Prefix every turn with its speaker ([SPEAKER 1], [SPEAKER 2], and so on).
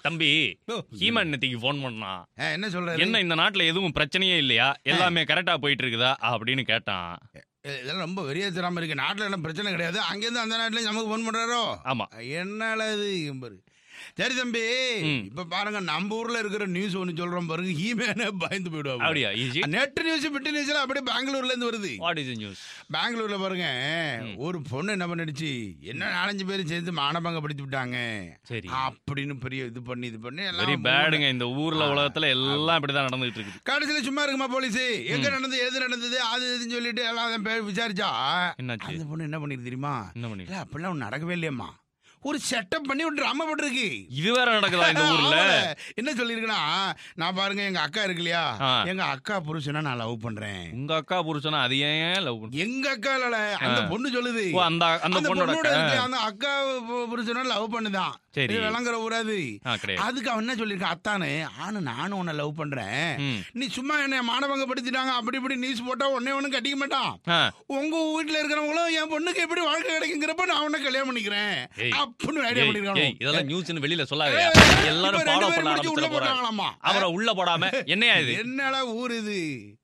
[SPEAKER 1] தம்பி
[SPEAKER 2] ஓ,
[SPEAKER 1] ஹீமன் நேத்திக்கு ஃபோன் பண்ணா
[SPEAKER 2] ஆ, என்ன சொல்றாரு
[SPEAKER 1] என்ன இந்த நாட்டுல எதுவும் பிரச்சனையே இல்லையா எல்லாமே கரெக்டா போயிட்டு இருக்குதா அப்படின்னு கேட்டான்
[SPEAKER 2] எ- இதெல்லாம் ரொம்ப வெறியேற்றாம இருக்கு நாட்டுல எல்லாம் பிரச்சனை கிடையாது அங்கேருந்து அந்த நாட்டுல நமக்கு ஃபோன் பண்றாரோ
[SPEAKER 1] ஆமா
[SPEAKER 2] என்னால இது பாரு சரி தம்பி
[SPEAKER 1] ம்.
[SPEAKER 2] இப்ப பாருங்க நம்ம ஊர்ல இருக்கிற நியூஸ் ஒண்ணு சொல்றோம் பாருங்க ஹீமேனே பயந்து போயிடுவாங்க
[SPEAKER 1] அப்படியா ஈஸி
[SPEAKER 2] நெட் நியூஸ் பிட்டு நியூஸ்ல அப்படியே பெங்களூர்ல இருந்து வருது
[SPEAKER 1] வாட் இஸ் நியூஸ்
[SPEAKER 2] பெங்களூர்ல பாருங்க ஒரு பொண்ணு என்ன பண்ணிடுச்சு என்ன நாலஞ்சு பேர் சேர்ந்து மானபங்கப்படுத்தி விட்டாங்க
[SPEAKER 1] சரி
[SPEAKER 2] அப்படின்னு பெரிய இது பண்ணி இது பண்ணி
[SPEAKER 1] வெரி
[SPEAKER 2] எல்லாம்
[SPEAKER 1] பேடுங்க இந்த ஊர்ல உலகத்துல எல்லாம் இப்படிதான் நடந்துகிட்டு இருக்குது
[SPEAKER 2] கடைசியில சும்மா இருக்குமா போலீஸ் எங்க நடந்தது எது நடந்தது அது இதுன்னு சொல்லிட்டு எல்லாம் அதை பேர் விசாரிச்சா
[SPEAKER 1] என்னாச்சு
[SPEAKER 2] அந்த பொண்ணு என்ன பண்ணிருக்கு தெரியுமா
[SPEAKER 1] என்ன பண்ணி
[SPEAKER 2] இல்ல அப்படிலாம் ஒண்ணு நடக்கவே இல்லையம்மா ஒரு செட்டப் பண்ணி ஒரு ட்ராமா போட்டிருக்கு
[SPEAKER 1] இது வேற நடக்குதா இந்த ஊர்ல
[SPEAKER 2] ஆமால. என்ன சொல்லிருக்குன்னா நான் பாருங்க எங்க அக்கா இருக்கு இல்லையா
[SPEAKER 1] ஆ.
[SPEAKER 2] எங்க அக்கா புருஷனை நான் லவ் பண்றேன்
[SPEAKER 1] உங்க அக்கா புருஷனா அது ஏன் லவ் பண்ணு
[SPEAKER 2] எங்க அக்கா இல்ல அந்த
[SPEAKER 1] ஆ.
[SPEAKER 2] பொண்ணு சொல்லுது
[SPEAKER 1] ஓ அந்த அந்த
[SPEAKER 2] அந்த
[SPEAKER 1] பொண்ணோட
[SPEAKER 2] பொண்ணோட
[SPEAKER 1] அக்கா
[SPEAKER 2] இருக்கு, அந்த அக்கா பு- புருஷனை லவ் பண்ணுதான்
[SPEAKER 1] சரி.
[SPEAKER 2] இது விளங்குற ஊராது
[SPEAKER 1] ஆ கிடையாது
[SPEAKER 2] அதுக்கு அவன் என்ன சொல்லிருக்கான் அத்தானு ஆனு நானும் உன்னை லவ் பண்றேன்
[SPEAKER 1] ம்.
[SPEAKER 2] நீ சும்மா என்ன மானவங்கப்படுத்திட்டாங்க அப்படி இப்படி நியூஸ் போட்டா உடனே ஒன்னும் கட்டிக்க மாட்டான்
[SPEAKER 1] ஆ,
[SPEAKER 2] உங்க வீட்டுல இருக்கிறவங்களும் என் பொண்ணுக்கு எப்படி வாழ்க்கை கிடைக்குங்கிறப்ப நான் உன்னை கல்யாணம் பண்ணிக்கிறேன்
[SPEAKER 1] ஏய்.
[SPEAKER 2] அப்படின்னு ஐடியா
[SPEAKER 1] ஏய்,
[SPEAKER 2] பண்ணிருக்காங்க
[SPEAKER 1] ஏய், இதெல்லாம் நியூஸ்னு வெளியில சொல்லாத
[SPEAKER 2] ஏய்,
[SPEAKER 1] எல்லாரும்
[SPEAKER 2] இப்ப ரெண்டு
[SPEAKER 1] ஃபாலோ
[SPEAKER 2] பேரும்
[SPEAKER 1] பண்ண
[SPEAKER 2] முடிச்சு உள்ள
[SPEAKER 1] ஆரம்பிச்சிட போறாங்க
[SPEAKER 2] போட்டாங்களாமா
[SPEAKER 1] அவரை உள்ள போடாம என்னையா இது
[SPEAKER 2] என்னடா ஊர் இது